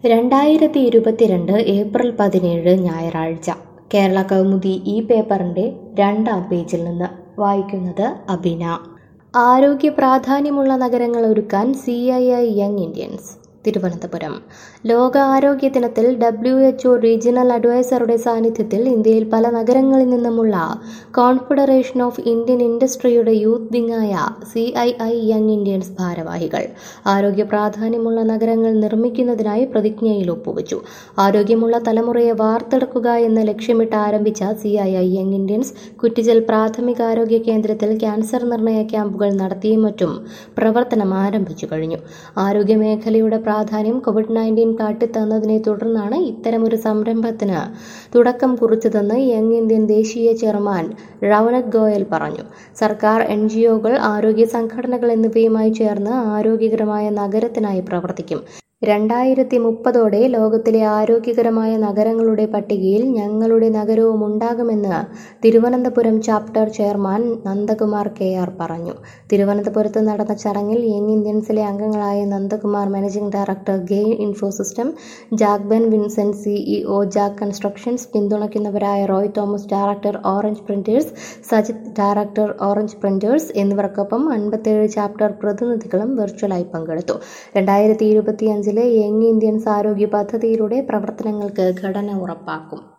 രണ്ടായിരത്തി ഇരുപത്തിരണ്ട് ഏപ്രിൽ പതിനേഴ് ഞായറാഴ്ച കേരള കൗമുദി ഈ പേപ്പറിൻ്റെ രണ്ടാം പേജിൽ നിന്ന് വായിക്കുന്നത് അബിന ആരോഗ്യ പ്രാധാന്യമുള്ള നഗരങ്ങൾ ഒരുക്കാൻ C I I young Indians Thiruvananthapuram ലോക ആരോഗ്യ ദിനത്തിൽ ഡബ്ല്യു എച്ച്ഒ റീജിയണൽ അഡ്വൈസറുടെ സാന്നിധ്യത്തിൽ ഇന്ത്യയിൽ പല നഗരങ്ങളിൽ നിന്നുമുള്ള കോൺഫെഡറേഷൻ ഓഫ് ഇന്ത്യൻ ഇൻഡസ്ട്രിയുടെ യൂത്ത് വിങ്ങായ C I I young Indians ഭാരവാഹികൾ ആരോഗ്യ പ്രാധാന്യമുള്ള നഗരങ്ങൾ നിർമ്മിക്കുന്നതിനായി പ്രതിജ്ഞയിൽ ഒപ്പുവെച്ചു ആരോഗ്യമുള്ള തലമുറയെ വാർത്തെടുക്കുക എന്ന ലക്ഷ്യമിട്ട് ആരംഭിച്ച C I I young Indians Kuttichal പ്രാഥമികാരോഗ്യ കേന്ദ്രത്തിൽ ക്യാൻസർ നിർണയ ക്യാമ്പുകൾ നടത്തിയും മറ്റും പ്രവർത്തനം ആരംഭിച്ചു കഴിഞ്ഞു ആരോഗ്യ മേഖലയുടെ പ്രാധാന്യം കോവിഡ് നയൻറ്റീൻ കാട്ടിത്തന്നതിനെ തുടർന്നാണ് ഇത്തരമൊരു സംരംഭത്തിന് തുടക്കം കുറിച്ചതെന്ന് യങ് ഇന്ത്യൻ ദേശീയ ചെയർമാൻ റവനത് ഗോയൽ പറഞ്ഞു സർക്കാർ എൻ ജി ഒകൾ ആരോഗ്യ സംഘടനകൾ എന്നിവയുമായി ചേർന്ന് ആരോഗ്യകരമായ നഗരത്തിനായി പ്രവർത്തിക്കും രണ്ടായിരത്തി മുപ്പതോടെ ലോകത്തിലെ ആരോഗ്യകരമായ നഗരങ്ങളുടെ പട്ടികയിൽ ഞങ്ങളുടെ നഗരവും ഉണ്ടാകുമെന്ന് Thiruvananthapuram chapter chairman Nandakumar K R പറഞ്ഞു തിരുവനന്തപുരത്ത് നടന്ന ചടങ്ങിൽ യങ് ഇന്ത്യൻസിലെ അംഗങ്ങളായ Nandakumar managing director Gain Infosystem ജാക്ബൻ വിൻസെന്റ് സിഇഒ ജാക്ക് കൺസ്ട്രക്ഷൻസ് പിന്തുണയ്ക്കുന്നവരായ Roy Thomas director Orange Printers Sajith director Orange Printers എന്നിവർക്കൊപ്പം അൻപത്തേഴ് ചാപ്റ്റർ പ്രതിനിധികളും വെർച്വലായി പങ്കെടുത്തു രണ്ടായിരത്തി ഇരുപത്തിയഞ്ചിലെ യങ് ഇന്ത്യൻസ് ആരോഗ്യ പദ്ധതിയിലൂടെ പ്രവർത്തനങ്ങൾക്ക് ഘടന ഉറപ്പാക്കും